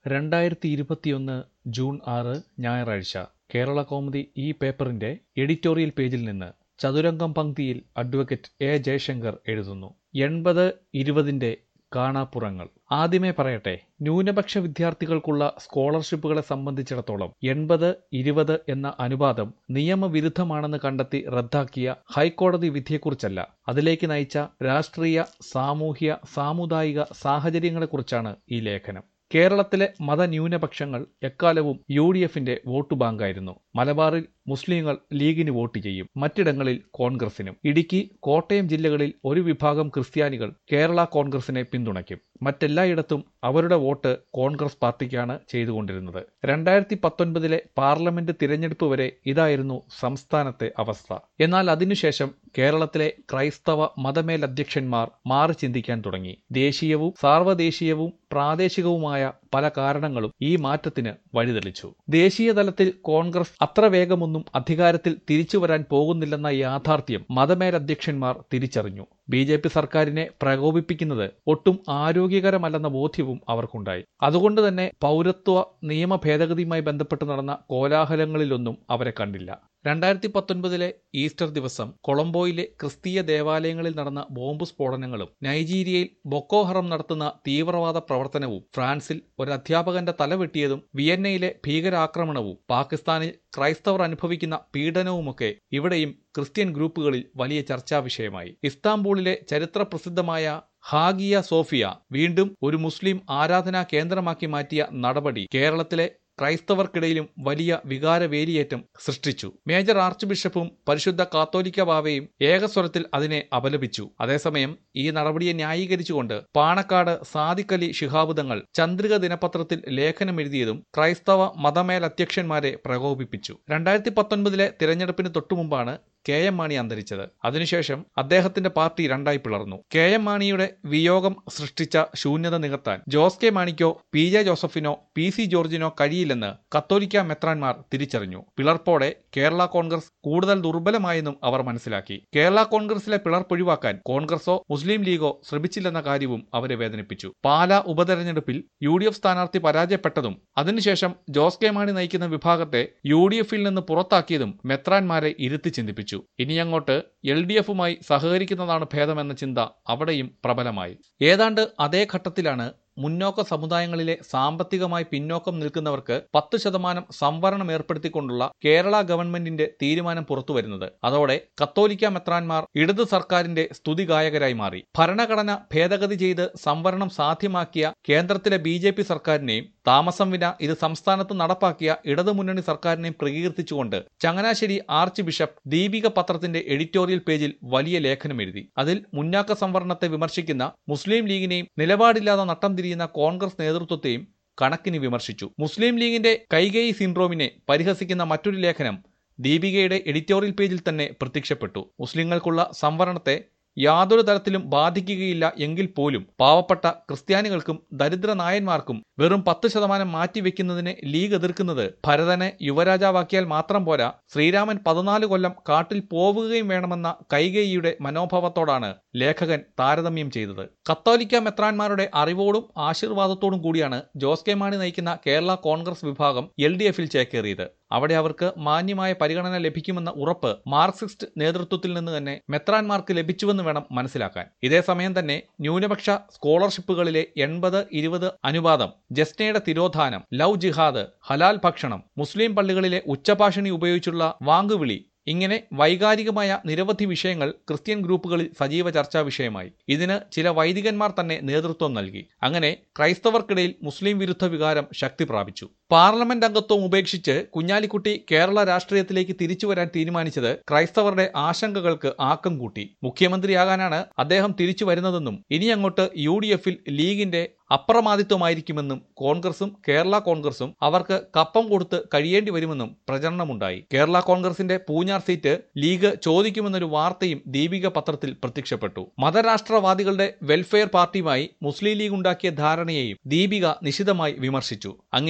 രണ്ടായിരത്തി ഇരുപത്തിയൊന്ന് ജൂൺ ആറ് ഞായറാഴ്ച കേരള കൗമുദി ഈ പേപ്പറിന്റെ എഡിറ്റോറിയൽ പേജിൽ നിന്ന് ചതുരംഗം പങ്ക്തിയിൽ അഡ്വക്കേറ്റ് എ ജയശങ്കർ എഴുതുന്നു എൺപത് ഇരുപതിന്റെ കാണാപ്പുറങ്ങൾ ആദ്യമേ പറയട്ടെ ന്യൂനപക്ഷ വിദ്യാർത്ഥികൾക്കുള്ള സ്കോളർഷിപ്പുകളെ സംബന്ധിച്ചിടത്തോളം എൺപത് ഇരുപത് എന്ന അനുപാതം നിയമവിരുദ്ധമാണെന്ന് കണ്ടെത്തി റദ്ദാക്കിയ ഹൈക്കോടതി വിധിയെക്കുറിച്ചല്ല അതിലേക്ക് നയിച്ച രാഷ്ട്രീയ സാമൂഹ്യ സാമുദായിക സാഹചര്യങ്ങളെക്കുറിച്ചാണ് ഈ ലേഖനം കേരളത്തിലെ മതന്യൂനപക്ഷങ്ങൾ എക്കാലവും യു ഡി എഫിന്റെ വോട്ട് ബാങ്കായിരുന്നു മലബാറിൽ മുസ്ലിങ്ങൾ ലീഗിന് വോട്ട് ചെയ്യും മറ്റിടങ്ങളിൽ കോൺഗ്രസിനും ഇടുക്കി കോട്ടയം ജില്ലകളിൽ ഒരു വിഭാഗം ക്രിസ്ത്യാനികൾ കേരള കോൺഗ്രസിനെ പിന്തുണയ്ക്കും മറ്റെല്ലായിടത്തും അവരുടെ വോട്ട് കോൺഗ്രസ് പാർട്ടിക്കാണ് ചെയ്തുകൊണ്ടിരുന്നത് രണ്ടായിരത്തി പത്തൊൻപതിലെ പാർലമെന്റ് തിരഞ്ഞെടുപ്പ് വരെ ഇതായിരുന്നു സംസ്ഥാനത്തെ അവസ്ഥ എന്നാൽ അതിനുശേഷം കേരളത്തിലെ ക്രൈസ്തവ മതമേലധ്യക്ഷന്മാർ മാറി ചിന്തിക്കാൻ തുടങ്ങി ദേശീയവും സാർവദേശീയവും പ്രാദേശികവുമായ പല കാരണങ്ങളും ഈ മാറ്റത്തിന് വഴിതെളിച്ചു ദേശീയ തലത്തിൽ കോൺഗ്രസ് അത്ര വേഗമൊന്നും അധികാരത്തിൽ തിരിച്ചു വരാൻ പോകുന്നില്ലെന്ന യാഥാർത്ഥ്യം മതമേലധ്യക്ഷന്മാർ തിരിച്ചറിഞ്ഞു ബി ജെ പി സർക്കാരിനെ പ്രകോപിപ്പിക്കുന്നത് ഒട്ടും ആരോഗ്യകരമല്ലെന്ന ബോധ്യവും അവർക്കുണ്ടായി അതുകൊണ്ട് തന്നെ പൗരത്വ നിയമ ഭേദഗതിയുമായി ബന്ധപ്പെട്ട് നടന്ന കോലാഹലങ്ങളിലൊന്നും അവരെ കണ്ടില്ല രണ്ടായിരത്തി പത്തൊൻപതിലെ ഈസ്റ്റർ ദിവസം കൊളംബോയിലെ ക്രിസ്തീയ ദേവാലയങ്ങളിൽ നടന്ന ബോംബ് സ്ഫോടനങ്ങളും നൈജീരിയയിൽ ബൊക്കോഹറം നടത്തുന്ന തീവ്രവാദ പ്രവർത്തനവും ഫ്രാൻസിൽ ഒരു അധ്യാപകന്റെ തല വെട്ടിയതും വിയന്നയിലെ ഭീകരാക്രമണവും പാകിസ്ഥാനിൽ ക്രൈസ്തവർ അനുഭവിക്കുന്ന പീഡനവുമൊക്കെ ഇവിടെയും ക്രിസ്ത്യൻ ഗ്രൂപ്പുകളിൽ വലിയ ചർച്ചാ വിഷയമായി ഇസ്താംബൂളിലെ ചരിത്ര പ്രസിദ്ധമായ ഹാഗിയ സോഫിയ വീണ്ടും ഒരു മുസ്ലിം ആരാധനാ കേന്ദ്രമാക്കി മാറ്റിയ നടപടി കേരളത്തിലെ ക്രൈസ്തവർക്കിടയിലും വലിയ വികാരവേലിയേറ്റം സൃഷ്ടിച്ചു മേജർ ആർച്ച് ബിഷപ്പും പരിശുദ്ധ കാത്തോലിക്ക ബാവയും ഏകസ്വരത്തിൽ അതിനെ അപലപിച്ചു അതേസമയം ഈ നടപടിയെ ന്യായീകരിച്ചുകൊണ്ട് പാണക്കാട് സാദിഖലി ശിഹാബുദങ്ങൾ ചന്ദ്രിക ദിനപത്രത്തിൽ ലേഖനം എഴുതിയതും ക്രൈസ്തവ മതമേലധ്യക്ഷന്മാരെ പ്രകോപിപ്പിച്ചു രണ്ടായിരത്തി പത്തൊൻപതിലെ തിരഞ്ഞെടുപ്പിന് തൊട്ടുമുമ്പാണ് കെ എം മാണി അന്തരിച്ചത് അതിനുശേഷം അദ്ദേഹത്തിന്റെ പാർട്ടി രണ്ടായി പിളർന്നു കെ എം മാണിയുടെ വിയോഗം സൃഷ്ടിച്ച ശൂന്യത നികത്താൻ ജോസ് കെ മാണിക്കോ പി ജെ ജോസഫിനോ പി സി ജോർജിനോ കഴിയില്ലെന്ന് കത്തോലിക്ക മെത്രാൻമാർ തിരിച്ചറിഞ്ഞു പിളർപ്പോടെ കേരള കോൺഗ്രസ് കൂടുതൽ ദുർബലമായെന്നും അവർ മനസ്സിലാക്കി കേരള കോൺഗ്രസിലെ പിളർപ്പൊഴിവാക്കാൻ കോൺഗ്രസോ മുസ്ലിം ലീഗോ ശ്രമിച്ചില്ലെന്ന കാര്യവും അവരെ വേദനിപ്പിച്ചു പാലാ ഉപതെരഞ്ഞെടുപ്പിൽ യു ഡി എഫ് സ്ഥാനാർത്ഥി പരാജയപ്പെട്ടതും അതിനുശേഷം ജോസ് കെ മാണി നയിക്കുന്ന വിഭാഗത്തെ യു ഡി എഫിൽ നിന്ന് പുറത്താക്കിയതും മെത്രാൻമാരെ ഇരുത്തി ചിന്തിപ്പിച്ചു ഇനിയങ്ങോട്ട് എൽ ഡി എഫുമായി സഹകരിക്കുന്നതാണ് ഭേദമെന്ന ചിന്ത അവിടെയും പ്രബലമായി ഏതാണ്ട് അതേ ഘട്ടത്തിലാണ് മുന്നോക്ക സമുദായങ്ങളിലെ സാമ്പത്തികമായി പിന്നോക്കം നിൽക്കുന്നവർക്ക് പത്ത് ശതമാനം സംവരണം ഏർപ്പെടുത്തിക്കൊണ്ടുള്ള കേരള ഗവൺമെന്റിന്റെ തീരുമാനം പുറത്തുവരുന്നത് അതോടെ കത്തോലിക്ക മെത്രാൻമാർ ഇടതു സർക്കാരിന്റെ സ്തുതിഗായകരായി മാറി ഭരണഘടന ഭേദഗതി ചെയ്ത് സംവരണം സാധ്യമാക്കിയ കേന്ദ്രത്തിലെ ബി ജെ പി സർക്കാരിനെയും താമസം വിന ഇത് സംസ്ഥാനത്ത് നടപ്പാക്കിയ ഇടതുമുന്നണി സർക്കാരിനെയും പ്രകീർത്തിച്ചുകൊണ്ട് ചങ്ങനാശ്ശേരി ആർച്ച് ബിഷപ്പ് ദീപിക പത്രത്തിന്റെ എഡിറ്റോറിയൽ പേജിൽ വലിയ ലേഖനം എഴുതി അതിൽ മുന്നാക്ക സംവരണത്തെ വിമർശിക്കുന്ന മുസ്ലിം ലീഗിനെയും നിലപാടില്ലാതെ നട്ടം തിരിയുന്ന കോൺഗ്രസ് നേതൃത്വത്തെയും കണക്കിന് വിമർശിച്ചു മുസ്ലിം ലീഗിന്റെ കൈകേയി സിൻഡ്രോമിനെ പരിഹസിക്കുന്ന മറ്റൊരു ലേഖനം ദീപികയുടെ എഡിറ്റോറിയൽ പേജിൽ തന്നെ പ്രത്യക്ഷപ്പെട്ടു മുസ്ലിങ്ങൾക്കുള്ള സംവരണത്തെ യാതൊരു തരത്തിലും ബാധിക്കുകയില്ല എങ്കിൽ പോലും പാവപ്പെട്ട ക്രിസ്ത്യാനികൾക്കും ദരിദ്ര നായന്മാർക്കും വെറും പത്ത് ശതമാനം മാറ്റിവെക്കുന്നതിനെ ലീഗ് എതിർക്കുന്നത് ഭരതനെ യുവരാജാവാക്കിയാൽ മാത്രം പോരാ ശ്രീരാമൻ പതിനാല് കൊല്ലം കാട്ടിൽ പോവുകയും വേണമെന്ന കൈകേയിയുടെ മനോഭാവത്തോടാണ് ലേഖകൻ താരതമ്യം ചെയ്തത് കത്തോലിക്ക മെത്രാൻമാരുടെ അറിവോടും ആശീർവാദത്തോടും കൂടിയാണ് ജോസ് കെ മാണി നയിക്കുന്ന കേരള കോൺഗ്രസ് വിഭാഗം എൽ ഡി എഫിൽ ചേക്കേറിയത് അവിടെ അവർക്ക് മാന്യമായ പരിഗണന ലഭിക്കുമെന്ന ഉറപ്പ് മാർക്സിസ്റ്റ് നേതൃത്വത്തിൽ നിന്ന് തന്നെ മെത്രാൻമാർക്ക് ലഭിച്ചുവെന്ന് വേണം മനസ്സിലാക്കാൻ ഇതേസമയം തന്നെ ന്യൂനപക്ഷ സ്കോളർഷിപ്പുകളിലെ എൺപത് ഇരുപത് അനുപാതം ജസ്നയുടെ തിരോധാനം ലവ് ജിഹാദ് ഹലാൽ ഭക്ഷണം മുസ്ലിം പള്ളികളിലെ ഉച്ചഭാഷണി ഉപയോഗിച്ചുള്ള വാങ്ങുവിളി ഇങ്ങനെ വൈകാരികമായ നിരവധി വിഷയങ്ങൾ ക്രിസ്ത്യൻ ഗ്രൂപ്പുകളിൽ സജീവ ചർച്ചാ വിഷയമായി ഇതിന് ചില വൈദികന്മാർ തന്നെ നേതൃത്വം നൽകി അങ്ങനെ ക്രൈസ്തവർക്കിടയിൽ മുസ്ലിം വിരുദ്ധ വികാരം ശക്തി പ്രാപിച്ചു പാർലമെന്റ് അംഗത്വം ഉപേക്ഷിച്ച് കുഞ്ഞാലിക്കുട്ടി കേരള രാഷ്ട്രീയത്തിലേക്ക് തിരിച്ചു വരാൻ തീരുമാനിച്ചത് ക്രൈസ്തവരുടെ ആശങ്കകൾക്ക് ആക്കം കൂട്ടി മുഖ്യമന്ത്രിയാകാനാണ് അദ്ദേഹം തിരിച്ചു വരുന്നതെന്നും ഇനിയങ്ങോട്ട് യു ഡി എഫിൽ ലീഗിന്റെ അപ്രമാദിത്വമായിരിക്കുമെന്നും കോൺഗ്രസും കേരള കോൺഗ്രസും അവർക്ക് കപ്പം കൊടുത്ത് കഴിയേണ്ടി വരുമെന്നും പ്രചരണമുണ്ടായി കേരള കോൺഗ്രസിന്റെ പൂഞ്ഞാർ സീറ്റ് ലീഗ് ചോദിക്കുമെന്നൊരു വാർത്തയും ദീപിക പത്രത്തിൽ പ്രത്യക്ഷപ്പെട്ടു മതരാഷ്ട്രവാദികളുടെ വെൽഫെയർ പാർട്ടിയുമായി മുസ്ലിം ലീഗ് ഉണ്ടാക്കിയ ധാരണയെയും ദീപിക നിശിതമായി വിമർശിച്ചു അങ്ങനെ ക്രിസ്ത്യ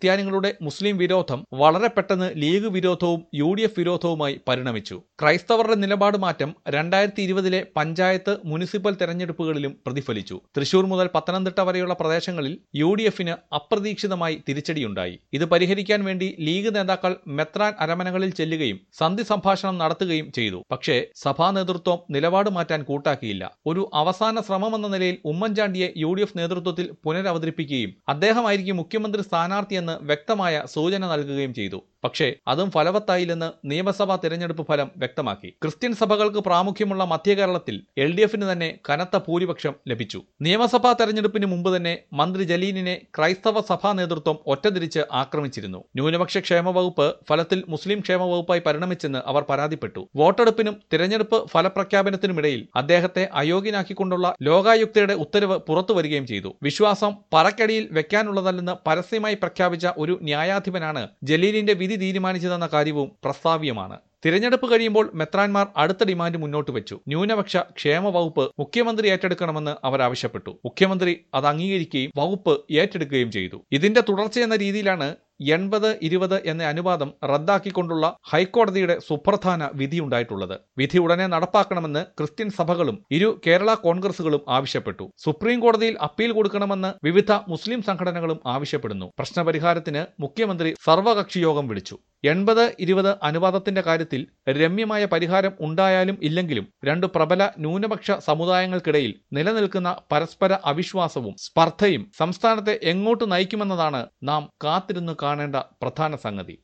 ക്രിസ്ത്യാനികളുടെ മുസ്ലിം വിരോധം വളരെ പെട്ടെന്ന് ലീഗ് വിരോധവും യു ഡി എഫ് വിരോധവുമായി പരിണമിച്ചു ക്രൈസ്തവരുടെ നിലപാട് മാറ്റം രണ്ടായിരത്തി ഇരുപതിലെ പഞ്ചായത്ത് മുനിസിപ്പൽ തെരഞ്ഞെടുപ്പുകളിലും പ്രതിഫലിച്ചു തൃശൂർ മുതൽ പത്തനംതിട്ട വരെയുള്ള പ്രദേശങ്ങളിൽ യു ഡി എഫിന് അപ്രതീക്ഷിതമായി തിരിച്ചടിയുണ്ടായി ഇത് പരിഹരിക്കാൻ വേണ്ടി ലീഗ് നേതാക്കൾ മെത്രാൻ അരമനകളിൽ ചെല്ലുകയും സന്ധി സംഭാഷണം നടത്തുകയും ചെയ്തു പക്ഷേ സഭാ നേതൃത്വം നിലപാട് മാറ്റാൻ കൂട്ടാക്കിയില്ല ഒരു അവസാന ശ്രമമെന്ന നിലയിൽ ഉമ്മൻചാണ്ടിയെ യു ഡി എഫ് നേതൃത്വത്തിൽ പുനരവതരിപ്പിക്കുകയും അദ്ദേഹമായിരിക്കും മുഖ്യമന്ത്രി സ്ഥാനാർത്ഥിയെന്ന് വ്യക്തമായ സൂചന നൽകുകയും ചെയ്തു പക്ഷേ അതും ഫലവത്തായില്ലെന്ന് നിയമസഭാ തെരഞ്ഞെടുപ്പ് ഫലം വ്യക്തമാക്കി ക്രിസ്ത്യൻ സഭകൾക്ക് പ്രാമുഖ്യമുള്ള മധ്യകേരളത്തിൽ എൽ ഡി എഫിന് തന്നെ കനത്ത ഭൂരിപക്ഷം ലഭിച്ചു നിയമസഭാ തെരഞ്ഞെടുപ്പിന് മുമ്പ് തന്നെ മന്ത്രി ജലീലിനെ ക്രൈസ്തവ സഭാ നേതൃത്വം ഒറ്റതിരിച്ച് ആക്രമിച്ചിരുന്നു ന്യൂനപക്ഷ ക്ഷേമ വകുപ്പ് ഫലത്തിൽ മുസ്ലിം ക്ഷേമ വകുപ്പായി പരിണമിച്ചെന്ന് അവർ പരാതിപ്പെട്ടു വോട്ടെടുപ്പിനും തിരഞ്ഞെടുപ്പ് ഫലപ്രഖ്യാപനത്തിനുമിടയിൽ അദ്ദേഹത്തെ അയോഗ്യനാക്കിക്കൊണ്ടുള്ള ലോകായുക്തയുടെ ഉത്തരവ് പുറത്തുവരികയും ചെയ്തു വിശ്വാസം പറക്കടിയിൽ വെക്കാനുള്ളതല്ലെന്ന് പരസ്യമായി പ്രഖ്യാപിച്ച ഒരു ന്യായാധിപനാണ് ജലീലിന്റെ വിധി തീരുമാനിച്ചതെന്ന കാര്യവും പ്രസ്താവ്യമാണ് തിരഞ്ഞെടുപ്പ് കഴിയുമ്പോൾ മെത്രാൻമാർ അടുത്ത ഡിമാൻഡ് മുന്നോട്ട് വെച്ചു ന്യൂനപക്ഷ ക്ഷേമ വകുപ്പ് മുഖ്യമന്ത്രി ഏറ്റെടുക്കണമെന്ന് അവർ ആവശ്യപ്പെട്ടു മുഖ്യമന്ത്രി അത് അംഗീകരിക്കുകയും വകുപ്പ് ഏറ്റെടുക്കുകയും ചെയ്തു ഇതിന്റെ തുടർച്ചയെന്ന രീതിയിലാണ് എൺപത് ഇരുപത് എന്ന അനുപാതം റദ്ദാക്കിക്കൊണ്ടുള്ള ഹൈക്കോടതിയുടെ സുപ്രധാന വിധിയുണ്ടായിട്ടുള്ളത് വിധി ഉടനെ നടപ്പാക്കണമെന്ന് ക്രിസ്ത്യൻ സഭകളും ഇരു കേരള കോൺഗ്രസുകളും ആവശ്യപ്പെട്ടു സുപ്രീം കോടതിയിൽ അപ്പീൽ കൊടുക്കണമെന്ന് വിവിധ മുസ്ലിം സംഘടനകളും ആവശ്യപ്പെടുന്നു പ്രശ്നപരിഹാരത്തിന് മുഖ്യമന്ത്രി സർവകക്ഷി യോഗം വിളിച്ചു എൺപത് ഇരുപത് അനുപാതത്തിന്റെ കാര്യത്തിൽ രമ്യമായ പരിഹാരം ഉണ്ടായാലും ഇല്ലെങ്കിലും രണ്ട് പ്രബല ന്യൂനപക്ഷ സമുദായങ്ങൾക്കിടയിൽ നിലനിൽക്കുന്ന പരസ്പര അവിശ്വാസവും സ്പർദ്ധയും സംസ്ഥാനത്തെ എങ്ങോട്ട് നയിക്കുമെന്നതാണ് നാം കാത്തിരുന്ന് കാണേണ്ട പ്രധാന സംഗതി